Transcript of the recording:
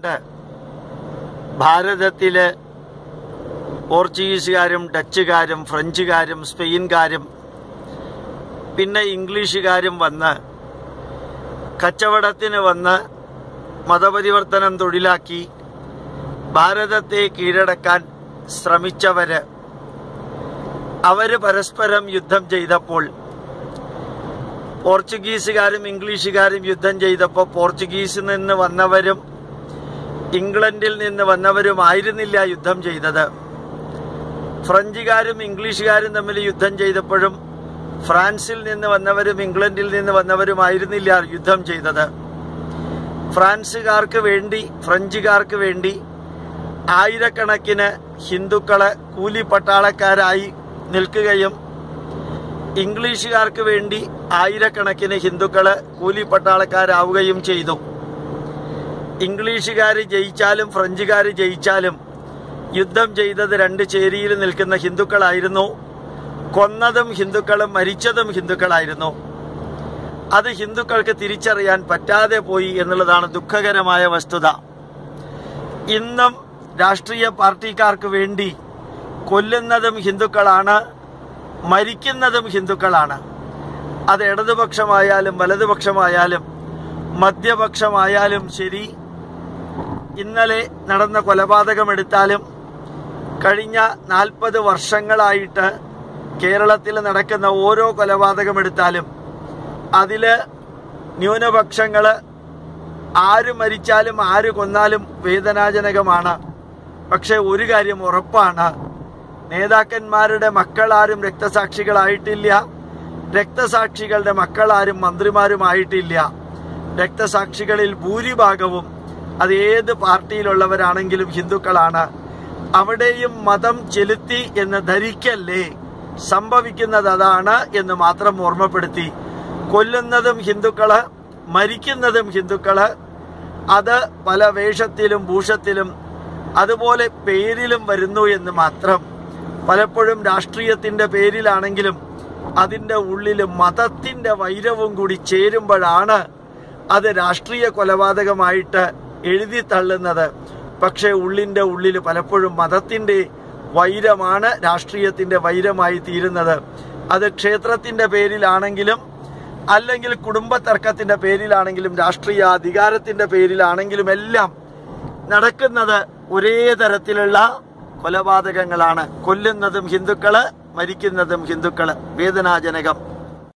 ഉണ്ട് ഭാരതത്തില് പോർച്ചുഗീസുകാരും ഡച്ചുകാരും ഫ്രഞ്ചുകാരും സ്പെയിൻകാരും പിന്നെ ഇംഗ്ലീഷുകാരും വന്ന് കച്ചവടത്തിന് വന്ന് മതപരിവർത്തനം തൊഴിലാക്കി ഭാരതത്തെ കീഴടക്കാൻ ശ്രമിച്ചവര് അവര് പരസ്പരം യുദ്ധം ചെയ്തപ്പോൾ പോർച്ചുഗീസുകാരും ഇംഗ്ലീഷുകാരും യുദ്ധം ചെയ്തപ്പോൾ പോർച്ചുഗീസിൽ നിന്ന് വന്നവരും ഇംഗ്ലണ്ടിൽ നിന്ന് വന്നവരും ആയിരുന്നില്ല യുദ്ധം ചെയ്തത് ഫ്രഞ്ചുകാരും ഇംഗ്ലീഷുകാരും തമ്മിൽ യുദ്ധം ചെയ്തപ്പോഴും ഫ്രാൻസിൽ നിന്ന് വന്നവരും ഇംഗ്ലണ്ടിൽ നിന്ന് വന്നവരുമായിരുന്നില്ല യുദ്ധം ചെയ്തത് ഫ്രാൻസുകാർക്ക് വേണ്ടി ഫ്രഞ്ചുകാർക്ക് വേണ്ടി ആയിരക്കണക്കിന് ഹിന്ദുക്കള് കൂലി പട്ടാളക്കാരായി നിൽക്കുകയും ഇംഗ്ലീഷുകാർക്ക് വേണ്ടി ആയിരക്കണക്കിന് ഹിന്ദുക്കള് കൂലി പട്ടാളക്കാരാവുകയും ചെയ്തു ഇംഗ്ലീഷുകാർ ജയിച്ചാലും ഫ്രഞ്ചുകാർ ജയിച്ചാലും യുദ്ധം ചെയ്തത് രണ്ട് ചേരിയിൽ നിൽക്കുന്ന ഹിന്ദുക്കളായിരുന്നു കൊന്നതും ഹിന്ദുക്കളും മരിച്ചതും ഹിന്ദുക്കളായിരുന്നു അത് ഹിന്ദുക്കൾക്ക് തിരിച്ചറിയാൻ പറ്റാതെ പോയി എന്നുള്ളതാണ് ദുഃഖകരമായ വസ്തുത ഇന്നും രാഷ്ട്രീയ പാർട്ടിക്കാർക്ക് വേണ്ടി കൊല്ലുന്നതും ഹിന്ദുക്കളാണ് മരിക്കുന്നതും ഹിന്ദുക്കളാണ് അത് ഇടതുപക്ഷമായാലും വലതുപക്ഷമായാലും മധ്യപക്ഷമായാലും ശരി ഇന്നലെ നടന്ന കൊലപാതകം എടുത്താലും കഴിഞ്ഞ നാൽപ്പത് വർഷങ്ങളായിട്ട് കേരളത്തിൽ നടക്കുന്ന ഓരോ കൊലപാതകം എടുത്താലും അതില് ന്യൂനപക്ഷങ്ങള് ആര് മരിച്ചാലും ആര് കൊന്നാലും വേദനാജനകമാണ് പക്ഷെ ഒരു കാര്യം ഉറപ്പാണ് നേതാക്കന്മാരുടെ മക്കളാരും രക്തസാക്ഷികളായിട്ടില്ല രക്തസാക്ഷികളുടെ മക്കളാരും മന്ത്രിമാരുമായിട്ടില്ല രക്തസാക്ഷികളിൽ ഭൂരിഭാഗവും അത് ഏത് പാർട്ടിയിലുള്ളവരാണെങ്കിലും ഹിന്ദുക്കളാണ് അവിടെയും മതം ചെലുത്തി എന്ന് ധരിക്കല്ലേ സംഭവിക്കുന്നത് അതാണ് എന്ന് മാത്രം ഓർമ്മപ്പെടുത്തി കൊല്ലുന്നതും ഹിന്ദുക്കള് മരിക്കുന്നതും ഹിന്ദുക്കള് അത് പല വേഷത്തിലും ഭൂഷത്തിലും അതുപോലെ പേരിലും വരുന്നു എന്ന് മാത്രം പലപ്പോഴും രാഷ്ട്രീയത്തിന്റെ പേരിലാണെങ്കിലും അതിന്റെ ഉള്ളിൽ മതത്തിന്റെ വൈരവും കൂടി ചേരുമ്പോഴാണ് അത് രാഷ്ട്രീയ കൊലപാതകമായിട്ട് എഴുതി തള്ളുന്നത് പക്ഷേ ഉള്ളിന്റെ ഉള്ളിൽ പലപ്പോഴും മതത്തിന്റെ വൈരമാണ് രാഷ്ട്രീയത്തിന്റെ വൈരമായി തീരുന്നത് അത് ക്ഷേത്രത്തിന്റെ പേരിലാണെങ്കിലും അല്ലെങ്കിൽ കുടുംബ തർക്കത്തിന്റെ പേരിലാണെങ്കിലും രാഷ്ട്രീയ അധികാരത്തിന്റെ പേരിലാണെങ്കിലും എല്ലാം നടക്കുന്നത് ഒരേ തരത്തിലുള്ള കൊലപാതകങ്ങളാണ് കൊല്ലുന്നതും ഹിന്ദുക്കള് മരിക്കുന്നതും ഹിന്ദുക്കള് വേദനാജനകം